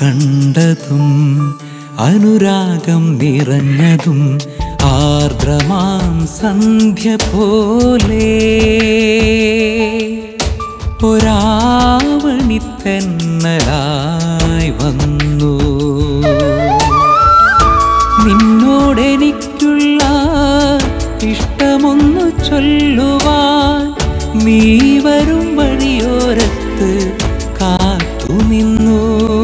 കണ്ടതും അനുരാഗം നിറഞ്ഞതും ആർദ്രമാം സന്ധ്യ പോലെ ഒരാവണിത്തെന്നലായി വന്നു നിന്നോടെനിക്കുള്ള ഇഷ്ടമൊന്നു ചൊല്ലുവാൻ നീ വരും വഴിയോരത്ത് കാത്തു നിന്നു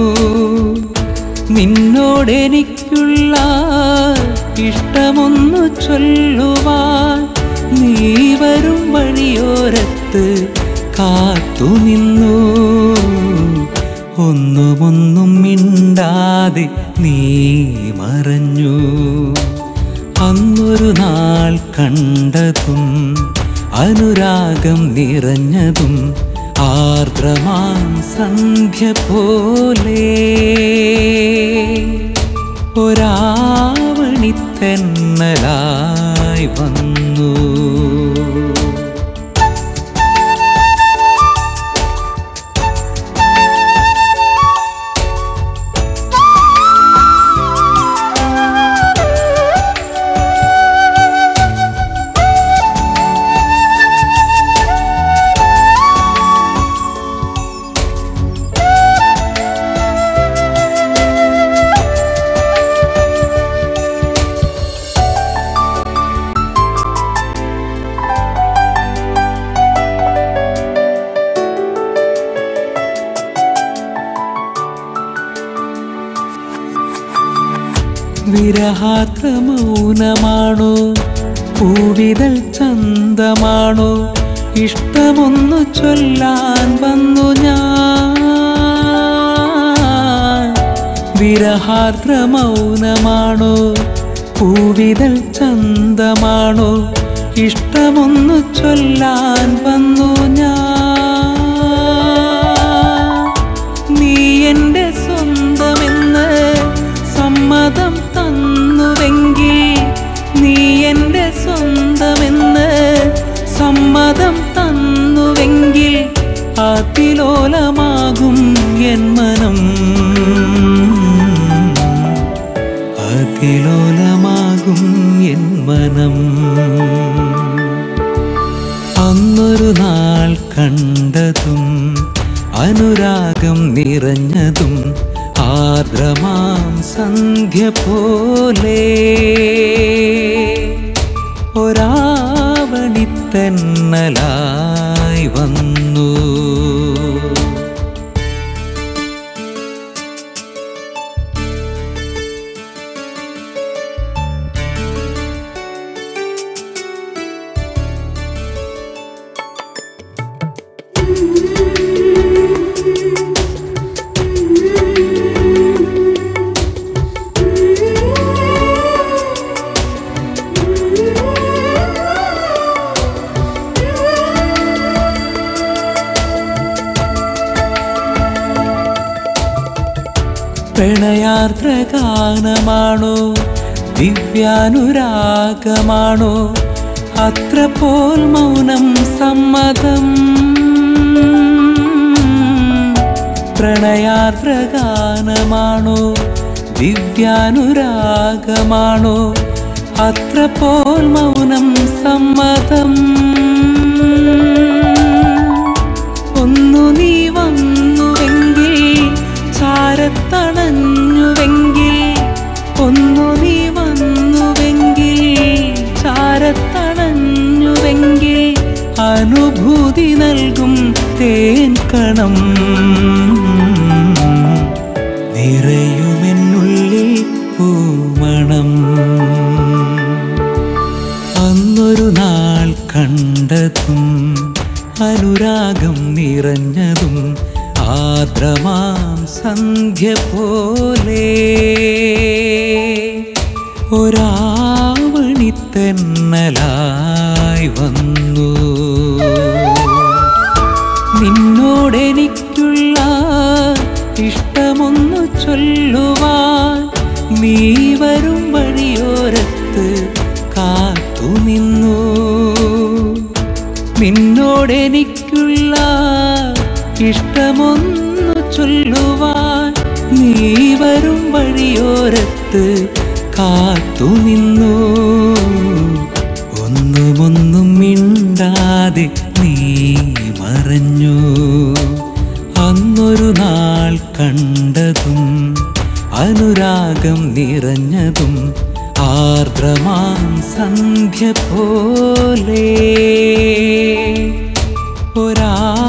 നിന്നോടെനിക്കുള്ള ഇഷ്ടമൊന്നു ചൊല്ലുവാൻ നീ വരും വഴിയോരത്ത് കാത്തു നിന്നു ഒന്നുമൊന്നും മിണ്ടാതെ നീ മറഞ്ഞു അന്നൊരു നാൾ കണ്ടതും അനുരാഗം നിറഞ്ഞതും ആർദ്രമാം സന്ധ്യ പോലെ ഒരാവണിത്തെന്നലായി വന്നു വിരഹാത്ര മൗനമാണോ പൂവിതൽ ചന്തമാണോ ഇഷ്ടമൊന്നു ചൊല്ലാൻ വന്നു ഞാൻ വിരഹാർദ്ര മൗനമാണോ പൂവിതൽ ചന്തമാണോ ഇഷ്ടമൊന്നു ചൊല്ലാൻ വന്നു ഞാൻ നീ എൻ്റെ സ്വന്തമെന്ന് സമ്മതം തന്നുവെങ്കിൽ നീ എൻ്റെ സ്വന്തമെന്ന് സമ്മതം തന്നുവെങ്കിൽ അതിലോലമാകും എൻ മനം അതിലോലമാകും എൻ മനം അന്നൊരു നാൾ കണ്ടതും അനുരാഗം നിറഞ്ഞതും ആർദ്രമാം സന്ധ്യ പോലെ ഒരാവണിത്തെന്നലായി വന്നു പ്രണയാർദ്ര ഗാനമാണോ ദിവ്യാനുരാഗമാണോ അത്ര പോൽ മൗനം സമ്മതം പ്രണയാർദ്ര ഗാനമാണോ ദിവ്യാനുരാഗമാണോ അത്ര പോൽ മൗനം സമ്മതം ഒന്നു നീ വന്നുവെങ്കിൽ ചാരത്തണഞ്ഞുവെങ്കിൽ ഒന്നു നീ വന്നുവെങ്കിൽ ചാരത്തണഞ്ഞുവെങ്കിൽ അനുഭൂതി നൽകും തേൻ കണം നിറയുമെന്നുള്ളിൽ പൂമണം അന്നൊരു നാൾ കണ്ടതും അനുരാഗം നിറഞ്ഞതും ആർദ്രമാം സന്ധ്യ പോലെ ഒരാവണിത്തെന്നലായി വന്നു നിന്നോടെനിക്കുള്ള ഇഷ്ടമൊന്നു ചൊല്ലുവാൻ നീ വരും വഴിയോരത്ത് കാത്തു നിന്നു നിന്നോടെനിക്കുള്ള ഇഷ്ടമൊന്നു ചൊല്ലുവാൻ നീ വരും വഴിയോരത്ത് കാത്തുനിന്നു ഒന്നുമൊന്നും മിണ്ടാതെ നീ മറഞ്ഞു അന്നൊരു നാൾ കണ്ടതും അനുരാഗം നിറഞ്ഞതും ആർദ്രമാം സന്ധ്യ പോലെ ഒരാ